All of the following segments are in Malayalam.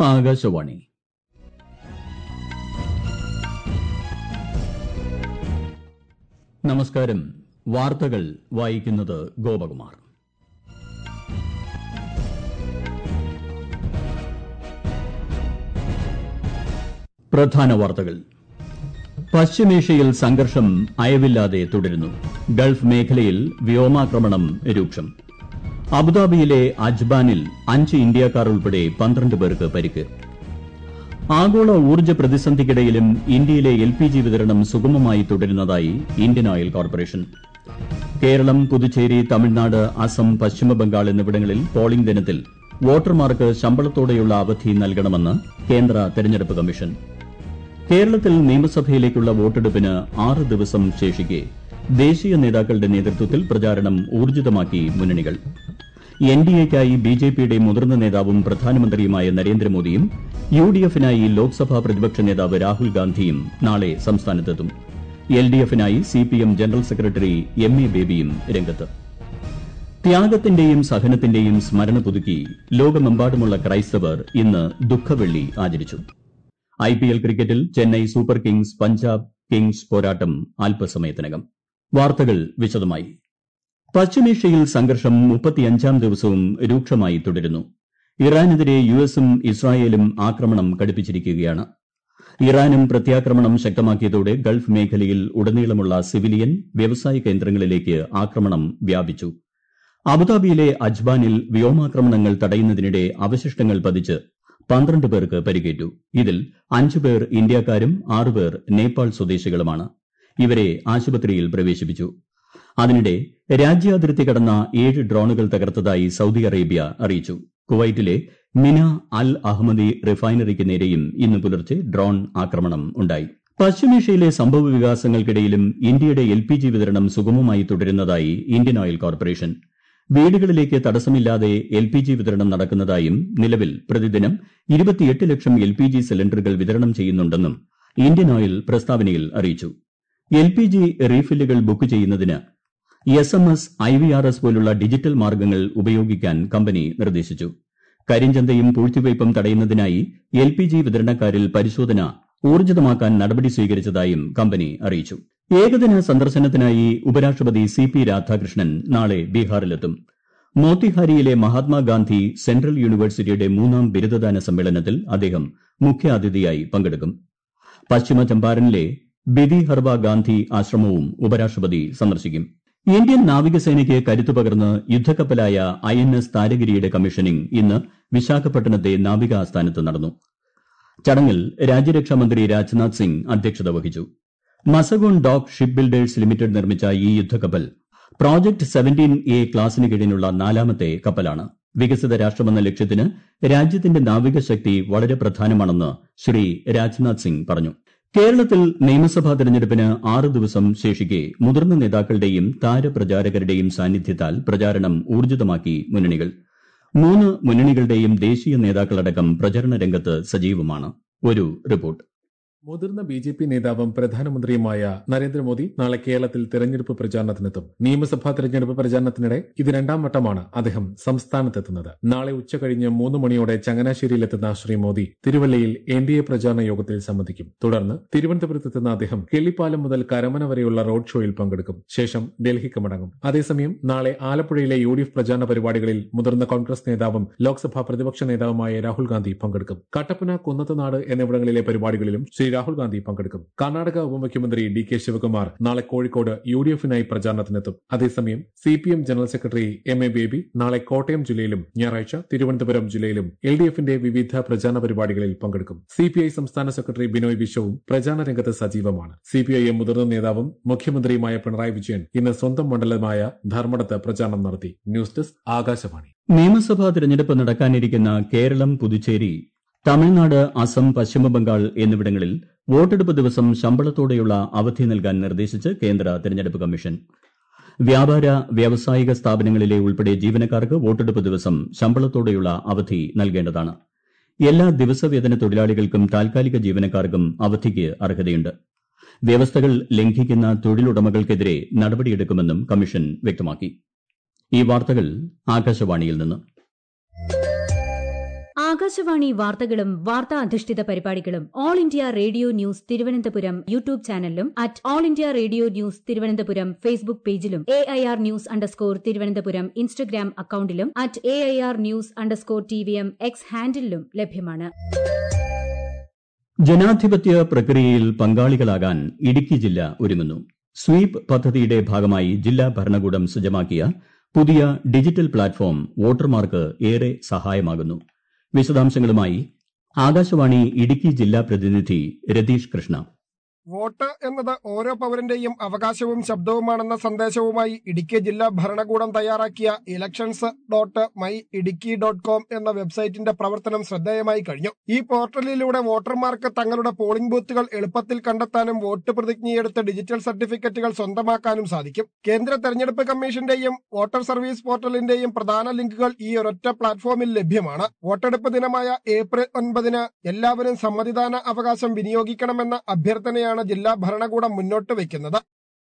ആകാശവാണി നമസ്കാരം വാർത്തകൾ വായിക്കുന്നത് ഗോപകുമാർ പ്രധാന വാർത്തകൾ പശ്ചിമേഷ്യയിൽ സംഘർഷം അയവില്ലാതെ തുടരുന്നു ഗൾഫ് മേഖലയിൽ വ്യോമാക്രമണം രൂക്ഷം അബുദാബിയിലെ അജ്ബാനിൽ അഞ്ച് ഇന്ത്യക്കാർ ഉൾപ്പെടെ പന്ത്രണ്ട് പേർക്ക് പരിക്ക് ആഗോള ഊർജ്ജ പ്രതിസന്ധിക്കിടയിലും ഇന്ത്യയിലെ എൽ പി ജി വിതരണം സുഗമമായി തുടരുന്നതായി Indian Oil Corporation Keralam Puducherry Tamil Nadu Assam Paschimabangal എന്നിവിടങ്ങളിൽ പോളിംഗ് ദിനത്തിൽ വോട്ടർമാർക്ക് ശമ്പളത്തോടെയുള്ള അവധി നൽകണമെന്ന് കേന്ദ്ര തെരഞ്ഞെടുപ്പ് കമ്മീഷൻ കേരളത്തിൽ നിയമസഭയിലേക്കുള്ള വോട്ടെടുപ്പിന് ആറ് ദിവസം ശേഷിക്കെ ദേശീയ നേതാക്കളുടെ നേതൃത്വത്തിൽ പ്രചാരണം ഊർജ്ജിതമാക്കി മുന്നണികൾ എൻ ഡി എക്കായി ബി ജെ പിയുടെ മുതിർന്ന നേതാവും പ്രധാനമന്ത്രിയുമായ നരേന്ദ്രമോദിയും യു ഡി എഫിനായി ലോക്സഭാ പ്രതിപക്ഷ നേതാവ് രാഹുൽ ഗാന്ധിയും നാളെ സംസ്ഥാനത്തെത്തും എൽ ഡി എഫിനായി C P M general secretary M A ബേബിയും രംഗത്ത് ത്യാഗത്തിന്റെയും സഹനത്തിന്റെയും സ്മരണ പുതുക്കി ലോകമെമ്പാടുമുള്ള ക്രൈസ്തവർ ഇന്ന് ദുഃഖവെള്ളി ആചരിച്ചു ഐ പി എൽ ക്രിക്കറ്റിൽ Chennai Super Kings Punjab Kings പോരാട്ടം അല്പസമയത്തിനകം വാർത്തകൾ വിശദമായി പശ്ചിമേഷ്യയിൽ സംഘർഷം മുപ്പത്തിയഞ്ചാം ദിവസവും രൂക്ഷമായി തുടരുന്നു ഇറാനെതിരെ യു എസും ഇസ്രായേലും ആക്രമണം കടുപ്പിച്ചിരിക്കുകയാണ് ഇറാനും പ്രത്യാക്രമണം ശക്തമാക്കിയതോടെ ഗൾഫ് മേഖലയിൽ ഉടനീളമുള്ള സിവിലിയൻ വ്യവസായ കേന്ദ്രങ്ങളിലേക്ക് ആക്രമണം വ്യാപിച്ചു അബുദാബിയിലെ അജ്ബാനിൽ വ്യോമാക്രമണങ്ങൾ തടയുന്നതിനിടെ അവശിഷ്ടങ്ങൾ പതിച്ച് പന്ത്രണ്ട് പേർക്ക് പരിക്കേറ്റു ഇതിൽ അഞ്ചു പേർ ഇന്ത്യക്കാരും ആറുപേർ നേപ്പാൾ സ്വദേശികളുമാണ് ഇവരെ ആശുപത്രിയിൽ പ്രവേശിപ്പിച്ചു അതിനിടെ രാജ്യാതിർത്തി കടന്ന ഏഴ് ഡ്രോണുകൾ തകർത്തതായി സൌദി അറേബ്യ അറിയിച്ചു കുവൈറ്റിലെ മിന അൽ അഹമ്മദി റിഫൈനറിക്ക് നേരെയും ഇന്ന് പുലർച്ചെ ഡ്രോൺ ആക്രമണം ഉണ്ടായി പശ്ചിമേഷ്യയിലെ സംഭവ വികാസങ്ങൾക്കിടയിലും ഇന്ത്യയുടെ എൽ പി ജി വിതരണം സുഗമമായി തുടരുന്നതായി ഇന്ത്യൻ ഓയിൽ കോർപ്പറേഷൻ വീടുകളിലേക്ക് തടസ്സമില്ലാതെ എൽ പി ജി വിതരണം നടക്കുന്നതായും നിലവിൽ പ്രതിദിനം ഇരുപത്തിയെട്ട് ലക്ഷം എൽ പി ജി സിലിണ്ടറുകൾ വിതരണം ചെയ്യുന്നുണ്ടെന്നും ഇന്ത്യൻ ഓയിൽ പ്രസ്താവനയിൽ അറിയിച്ചു എൽ പി ജി റീഫില്ലുകൾ ബുക്ക് ചെയ്യുന്നതിന് S M S I V R S പോലുള്ള ഡിജിറ്റൽ മാർഗ്ഗങ്ങൾ ഉപയോഗിക്കാൻ കമ്പനി നിർദ്ദേശിച്ചു കരിഞ്ചന്തയും പൂഴ്ത്തിവയ്പും തടയുന്നതിനായി എൽ പി ജി വിതരണക്കാരിൽ പരിശോധന ഊർജ്ജിതമാക്കാൻ നടപടി സ്വീകരിച്ചതായും കമ്പനി അറിയിച്ചു ഏകദിന സന്ദർശനത്തിനായി ഉപരാഷ്ട്രപതി സി പി രാധാകൃഷ്ണൻ നാളെ ബീഹാറിലെത്തും മോത്തിഹാരിയിലെ മഹാത്മാഗാന്ധി സെൻട്രൽ യൂണിവേഴ്സിറ്റിയുടെ മൂന്നാം ബിരുദദാന സമ്മേളനത്തിൽ അദ്ദേഹം മുഖ്യാതിഥിയായി പങ്കെടുക്കും പശ്ചിമ ചമ്പാരനിലെ ബിധി ഹർബ ഗാന്ധി ആശ്രമവും ഉപരാഷ്ട്രപതി സന്ദർശിക്കും ഇന്ത്യൻ നാവികസേനയ്ക്ക് കരുത്തു പകർന്ന് യുദ്ധക്കപ്പലായ ഐ എൻ എസ് താരഗിരിയുടെ കമ്മീഷനിംഗ് ഇന്ന് വിശാഖപട്ടണത്തെ നാവിക ആസ്ഥാനത്ത് നടന്നു ചടങ്ങിൽ രാജ്യരക്ഷാമന്ത്രി രാജ്നാഥ് സിംഗ് അധ്യക്ഷത വഹിച്ചു Mazagon Dock Ship Builders Limited നിർമ്മിച്ച ഈ യുദ്ധക്കപ്പൽ പ്രോജക്ട് സെവന്റീൻ എ ക്ലാസിന് കീഴിലുള്ള നാലാമത്തെ കപ്പലാണ് വികസിത രാഷ്ട്രമെന്ന ലക്ഷ്യത്തിന് രാജ്യത്തിന്റെ നാവികശക്തി വളരെ പ്രധാനമാണെന്ന് ശ്രീ രാജ്നാഥ് സിംഗ് പറഞ്ഞു കേരളത്തിൽ നിയമസഭാ തെരഞ്ഞെടുപ്പിന് ആറ് ദിവസം ശേഷിക്കെ മുതിർന്ന നേതാക്കളുടെയും താരപ്രചാരകരുടെയും സാന്നിധ്യത്താൽ പ്രചാരണം ഊർജ്ജിതമാക്കി മുന്നണികൾ മൂന്ന് മുന്നണികളുടെയും ദേശീയ നേതാക്കളടക്കം പ്രചരണ രംഗത്ത് സജീവമാണ് ഒരു റിപ്പോർട്ട് മുതിർന്ന ബി ജെ പി നേതാവും പ്രധാനമന്ത്രിയുമായ നരേന്ദ്രമോദി നാളെ കേരളത്തിൽ തെരഞ്ഞെടുപ്പ് പ്രചാരണത്തിനെത്തും നിയമസഭാ തെരഞ്ഞെടുപ്പ് പ്രചാരണത്തിനിടെ ഇത് രണ്ടാം വട്ടമാണ് അദ്ദേഹം സംസ്ഥാനത്തെത്തുന്നത് നാളെ ഉച്ചകഴിഞ്ഞ് മൂന്ന് മണിയോടെ ചങ്ങനാശ്ശേരിയിലെത്തുന്ന ശ്രീ മോദി തിരുവല്ലയിൽ എൻ ഡി എ പ്രചാരണ യോഗത്തിൽ സംബന്ധിക്കും തുടർന്ന് തിരുവനന്തപുരത്തെത്തുന്ന അദ്ദേഹം കിള്ളിപ്പാലം മുതൽ കരമന വരെയുള്ള റോഡ് ഷോയിൽ പങ്കെടുക്കും ശേഷം ഡൽഹിക്ക് മടങ്ങും അതേസമയം നാളെ ആലപ്പുഴയിലെ യു ഡി എഫ് പ്രചാരണ പരിപാടികളിൽ മുതിർന്ന കോൺഗ്രസ് നേതാവും ലോക്സഭാ പ്രതിപക്ഷ നേതാവുമായ രാഹുൽ ഗാന്ധി പങ്കെടുക്കും കട്ടപ്പന കുന്നത്തുനാട് എന്നിവിടങ്ങളിലെ പരിപാടികളിലും ശ്രീ രാഹുൽ ഗാന്ധി പങ്കെടുക്കും കർണാടക ഉപമുഖ്യമന്ത്രി ഡി കെ ശിവകുമാർ നാളെ കോഴിക്കോട് യു ഡി എഫിനായി പ്രചാരണത്തിനെത്തും അതേസമയം C P M general secretary M A Baby നാളെ കോട്ടയം ജില്ലയിലും ഞായറാഴ്ച തിരുവനന്തപുരം ജില്ലയിലും എൽ ഡി എഫിന്റെ വിവിധ പ്രചാരണ പരിപാടികളിൽ പങ്കെടുക്കും സി പി ഐ സംസ്ഥാന സെക്രട്ടറി ബിനോയ് വിശ്വവും പ്രചാരണ രംഗത്ത് സജീവമാണ് സി പി ഐ എം മുതിർന്ന നേതാവും മുഖ്യമന്ത്രിയുമായ പിണറായി വിജയൻ ഇന്ന് സ്വന്തം മണ്ഡലമായ ധർമ്മടത്ത് പ്രചാരണം നടത്തി ന്യൂസ് ഡെസ്ക് ആകാശവാണി നിയമസഭാ തെരഞ്ഞെടുപ്പ് നടക്കാനിരിക്കുന്ന കേരളം പുതുച്ചേരി തമിഴ്നാട് അസം പശ്ചിമബംഗാൾ എന്നിവിടങ്ങളിൽ വോട്ടെടുപ്പ് ദിവസം ശമ്പളത്തോടെയുള്ള അവധി നൽകാൻ നിർദ്ദേശിച്ച് കേന്ദ്ര തെരഞ്ഞെടുപ്പ് കമ്മീഷൻ വ്യാപാര വ്യാവസായിക സ്ഥാപനങ്ങളിലെ ഉൾപ്പെടെ ജീവനക്കാർക്ക് വോട്ടെടുപ്പ് ദിവസം ശമ്പളത്തോടെയുള്ള അവധി നൽകേണ്ടതാണ് എല്ലാ ദിവസവേതന തൊഴിലാളികൾക്കും താൽക്കാലിക ജീവനക്കാർക്കും അവധിക്ക് അർഹതയുണ്ട് വ്യവസ്ഥകൾ ലംഘിക്കുന്ന തൊഴിലുടമകൾക്കെതിരെ നടപടിയെടുക്കുമെന്നും കമ്മീഷൻ വ്യക്തമാക്കി ഈ വാർത്തകൾ ആകാശവാണിയിൽ നിന്ന് ആകാശവാണി വാർത്തകളും വാർത്താ അധിഷ്ഠിത പരിപാടികളും All India Radio News Thiruvananthapuram YouTube ചാനലിലും at All India Radio News Thiruvananthapuram Facebook പേജിലും A I R news underscore Thiruvananthapuram Instagram അക്കൌണ്ടിലും at A I R news underscore T V M X ഹാൻഡിലും ലഭ്യമാണ് ജനാധിപത്യ പ്രക്രിയയിൽ പങ്കാളികളാകാൻ ഇടുക്കി ജില്ല ഒരുങ്ങുന്നു സ്വീപ് പദ്ധതിയുടെ ഭാഗമായി ജില്ലാ ഭരണകൂടം സജ്ജമാക്കിയ പുതിയ ഡിജിറ്റൽ പ്ലാറ്റ്ഫോം വോട്ടർമാർക്ക് ഏറെ സഹായമാകുന്നു വിശദാംശങ്ങളുമായി ആകാശവാണി ഇടുക്കി ജില്ലാ പ്രതിനിധി രതീഷ് കൃഷ്ണ വോട്ട് എന്നത് ഓരോ പൗരന്റെയും അവകാശവും ശബ്ദവുമാണെന്ന സന്ദേശവുമായി ഇടുക്കി ജില്ലാ ഭരണകൂടം തയ്യാറാക്കിയ elections dot my Idukki dot com എന്ന വെബ്സൈറ്റിന്റെ പ്രവർത്തനം ശ്രദ്ധേയമായി കഴിഞ്ഞു ഈ പോർട്ടലിലൂടെ വോട്ടർമാർക്ക് തങ്ങളുടെ പോളിംഗ് ബൂത്തുകൾ എളുപ്പത്തിൽ കണ്ടെത്താനും വോട്ട് പ്രതിജ്ഞയെടുത്ത് ഡിജിറ്റൽ സർട്ടിഫിക്കറ്റുകൾ സ്വന്തമാക്കാനും സാധിക്കും കേന്ദ്ര തെരഞ്ഞെടുപ്പ് കമ്മീഷന്റെയും വോട്ടർ സർവീസ് പോർട്ടലിന്റെയും പ്രധാന ലിങ്കുകൾ ഈ ഒരൊറ്റ പ്ലാറ്റ്ഫോമിൽ ലഭ്യമാണ് വോട്ടെടുപ്പ് ദിനമായ ഏപ്രിൽ ഒൻപതിന് എല്ലാവരും സമ്മതിദാന അവകാശം വിനിയോഗിക്കണമെന്ന അഭ്യർത്ഥനയാണ് ജില്ലാ ഭരണകൂടം മുന്നോട്ട് വയ്ക്കുന്നത്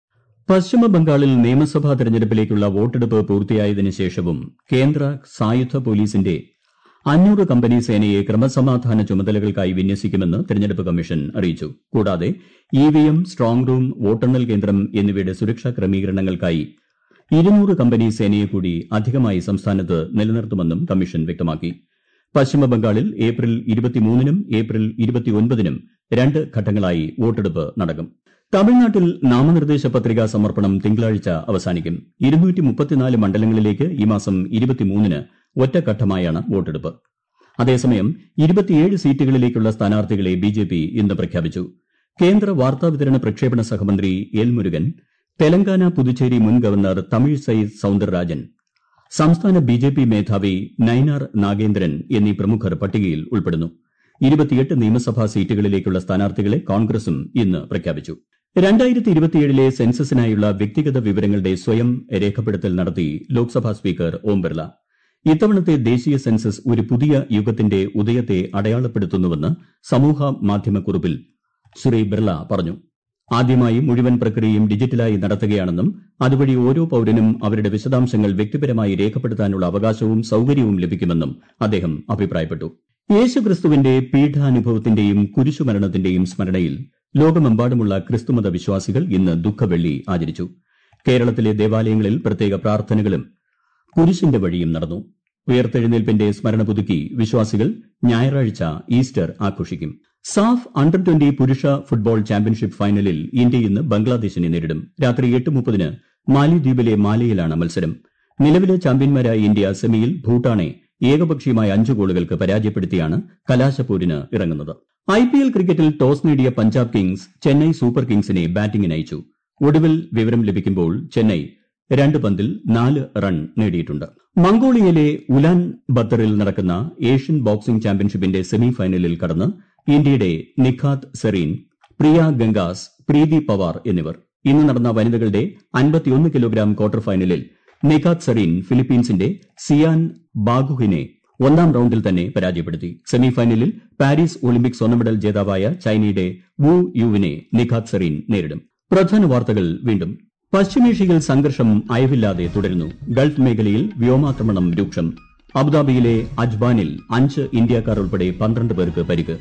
പശ്ചിമ ബംഗാളിൽ നിയമസഭാ തെരഞ്ഞെടുപ്പിലേക്കുള്ള വോട്ടെടുപ്പ് പൂർത്തിയായതിനു ശേഷവും കേന്ദ്ര സായുധ പോലീസിന്റെ അഞ്ഞൂറ് കമ്പനി സേനയെ ക്രമസമാധാന ചുമതലകൾക്കായി വിന്യസിക്കുമെന്ന് തെരഞ്ഞെടുപ്പ് കമ്മീഷൻ അറിയിച്ചു കൂടാതെ ഇവിഎം സ്ട്രോങ് റൂം വോട്ടെണ്ണൽ കേന്ദ്രം എന്നിവയുടെ സുരക്ഷാ ക്രമീകരണങ്ങൾക്കായി ഇരുന്നൂറ് കമ്പനി സേനയെ കൂടി അധികമായി സംസ്ഥാനത്ത് നിലനിർത്തുമെന്നും കമ്മീഷൻ വ്യക്തമാക്കി പശ്ചിമ ബംഗാളിൽ ഏപ്രിൽ ഇരുപത്തിമൂന്നിനും ഏപ്രിൽ ഇരുപത്തിയൊൻപതിനും രണ്ട് ഘട്ടങ്ങളായി വോട്ടെടുപ്പ് നടക്കും തമിഴ്നാട്ടിൽ നാമനിർദ്ദേശ പത്രികാ സമർപ്പണം തിങ്കളാഴ്ച അവസാനിക്കും മണ്ഡലങ്ങളിലേക്ക് ഈ മാസം ഇരുപത്തിമൂന്നിന് ഒറ്റഘട്ടമായാണ് വോട്ടെടുപ്പ് അതേസമയം ഇരുപത്തിയേഴ് സീറ്റുകളിലേക്കുള്ള സ്ഥാനാർത്ഥികളെ ബിജെപി ഇന്ന് പ്രഖ്യാപിച്ചു കേന്ദ്ര വാർത്താവിതരണ പ്രക്ഷേപണ സഹമന്ത്രി എൽ മുരുകൻ തെലങ്കാന പുതുച്ചേരി മുൻ ഗവർണർ തമിഴിസൈ സൌന്ദരരാജൻ സംസ്ഥാന ബിജെപി മേധാവി നൈനാർ നാഗേന്ദ്രൻ എന്നീ പ്രമുഖർ പട്ടികയിൽ ഉൾപ്പെടുന്നു ഇരുപത്തിയെട്ട് നിയമസഭാ സീറ്റുകളിലേക്കുള്ള സ്ഥാനാർത്ഥികളെ കോൺഗ്രസും ഇന്ന് പ്രഖ്യാപിച്ചു രണ്ടായിരത്തി ഇരുപത്തിയേഴിലെ സെൻസസിനായുള്ള വ്യക്തിഗത വിവരങ്ങളുടെ സ്വയം രേഖപ്പെടുത്തൽ നടത്തി ലോക്സഭാ സ്പീക്കർ ഓം ബിർല ഇത്തവണത്തെ ദേശീയ സെൻസസ് ഒരു പുതിയ യുഗത്തിന്റെ ഉദയത്തെ അടയാളപ്പെടുത്തുന്നുവെന്ന് സമൂഹ മാധ്യമക്കുറിപ്പിൽ ശ്രീ ബിർല പറഞ്ഞു ആദ്യമായി മുഴുവൻ പ്രക്രിയയും ഡിജിറ്റലായി നടത്തുകയാണെന്നും അതുവഴി ഓരോ പൌരനും അവരുടെ വിശദാംശങ്ങൾ വ്യക്തിപരമായി രേഖപ്പെടുത്താനുള്ള അവകാശവും സൌകര്യവും ലഭിക്കുമെന്നും അദ്ദേഹം അഭിപ്രായപ്പെട്ടു യേശുക്രിസ്തുവിന്റെ പീഠാനുഭവത്തിന്റെയും കുരിശുമരണത്തിന്റെയും സ്മരണയിൽ ലോകമെമ്പാടുമുള്ള ക്രിസ്തുമത വിശ്വാസികൾ ഇന്ന് ദുഃഖവെള്ളി ആചരിച്ചു കേരളത്തിലെ ദേവാലയങ്ങളിൽ പ്രത്യേക പ്രാർത്ഥനകളും കുരിശിന്റെ വഴിയും നടന്നു ഉയർത്തെഴുന്നേൽപ്പിന്റെ സ്മരണ പുതുക്കി വിശ്വാസികൾ ഞായറാഴ്ച ഈസ്റ്റർ ആഘോഷിക്കും സാഫ് അണ്ടർ ട്വന്റി പുരുഷ ഫുട്ബോൾ ചാമ്പ്യൻഷിപ്പ് ഫൈനലിൽ ഇന്ത്യ ഇന്ന് ബംഗ്ലാദേശിനെ നേരിടും രാത്രി എട്ട് മുപ്പതിന് മാലിദ്വീപിലെ മാലയിലാണ് മത്സരം നിലവിലെ ചാമ്പ്യന്മാരായ ഇന്ത്യ സെമിയിൽ ഭൂട്ടാനെ ഏകപക്ഷീയമായ അഞ്ച് ഗോളുകൾക്ക് പരാജയപ്പെടുത്തിയാണ് കലാശപ്പോരിന് ഇറങ്ങുന്നത് ഐപിഎൽ ക്രിക്കറ്റിൽ ടോസ് നേടിയ പഞ്ചാബ് കിങ്സ് ചെന്നൈ സൂപ്പർ കിങ്സിനെ ബാറ്റിംഗിന് അയച്ചു ഒടുവിൽ വിവരം ലഭിക്കുമ്പോൾ ചെന്നൈ രണ്ട് പന്തിൽ നാല് റൺ നേടിയിട്ടുണ്ട് മംഗോളിയയിലെ ഉലാൻ ബത്തറിൽ നടക്കുന്ന ഏഷ്യൻ ബോക്സിംഗ് ചാമ്പ്യൻഷിപ്പിന്റെ സെമി ഫൈനലിൽ കടന്ന് ഇന്ത്യയുടെ നിഖാത് സെറീൻ പ്രിയ ഗംഗാസ് പ്രീതി പവാർ എന്നിവർ ഇന്ന് നടന്ന വനിതകളുടെ അൻപത്തിയൊന്ന് കിലോഗ്രാം ക്വാർട്ടർ ഫൈനലിൽ നിഖാത് സെറീൻ ഫിലിപ്പീൻസിന്റെ സിയാൻ ബാഗുഹിനെ ഒന്നാം റൌണ്ടിൽ തന്നെ പരാജയപ്പെടുത്തി സെമി ഫൈനലിൽ പാരീസ് ഒളിമ്പിക് സ്വർണ്ണ മെഡൽ ജേതാവായ ചൈനയുടെ വു യുവിനെ നിഖാത് സെറീൻ നേരിടും പ്രധാന വാർത്തകൾ വീണ്ടും പശ്ചിമേഷ്യയിൽ സംഘർഷം അയവില്ലാതെ തുടരുന്നു ഗൾഫ് മേഖലയിൽ വ്യോമാക്രമണം രൂക്ഷം അബുദാബിയിലെ അജ്ബാനിൽ അഞ്ച് ഇന്ത്യക്കാർ ഉൾപ്പെടെ പന്ത്രണ്ട് പേർക്ക് പരിക്ക്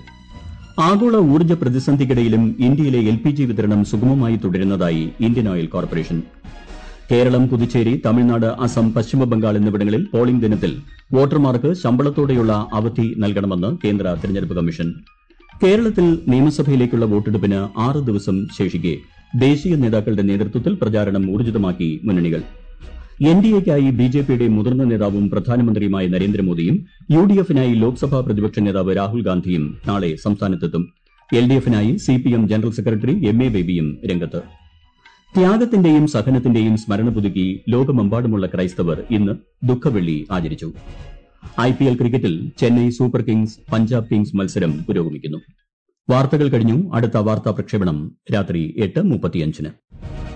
ആഗോള ഊർജ്ജ പ്രതിസന്ധിക്കിടയിലും ഇന്ത്യയിലെ എൽ പി ജി വിതരണം സുഗമമായി തുടരുന്നതായി Indian Oil Corporation Keralam Puducherry Tamil Nadu Assam Paschimabangal എന്നിവിടങ്ങളിൽ പോളിംഗ് ദിനത്തിൽ വോട്ടർമാർക്ക് ശമ്പളത്തോടെയുള്ള അവധി നൽകണമെന്ന് കേന്ദ്ര തെരഞ്ഞെടുപ്പ് കമ്മീഷൻ കേരളത്തിൽ നിയമസഭയിലേക്കുള്ള വോട്ടെടുപ്പിന് ആറ് ദിവസം ശേഷിക്കെ ദേശീയ നേതാക്കളുടെ നേതൃത്വത്തിൽ പ്രചാരണം ഊർജിതമാക്കി മുന്നണികൾ എൻ ഡി എക്കായി ബി ജെ പിയുടെ മുതിർന്ന നേതാവും പ്രധാനമന്ത്രിയുമായ നരേന്ദ്രമോദിയും യു ഡി എഫിനായി ലോക്സഭാ പ്രതിപക്ഷ നേതാവ് രാഹുൽ ഗാന്ധിയും നാളെ സംസ്ഥാനത്തെത്തും എൽ ഡി എഫിനായി C P M general secretary M A ബേബിയും രംഗത്ത് ത്യാഗത്തിന്റെയും സഹനത്തിന്റെയും സ്മരണ പുതുക്കി ലോകമെമ്പാടുമുള്ള ക്രൈസ്തവർ ഇന്ന് ദുഃഖവെള്ളി ആചരിച്ചു ഐ പി എൽ ക്രിക്കറ്റിൽ Chennai Super Kings Punjab Kings മത്സരം പുരോഗമിക്കുന്നു വാർത്തകൾ കഴിഞ്ഞു അടുത്ത വാർത്താ പ്രക്ഷേപണം രാത്രി എട്ട് മുപ്പത്തിയഞ്ചിന്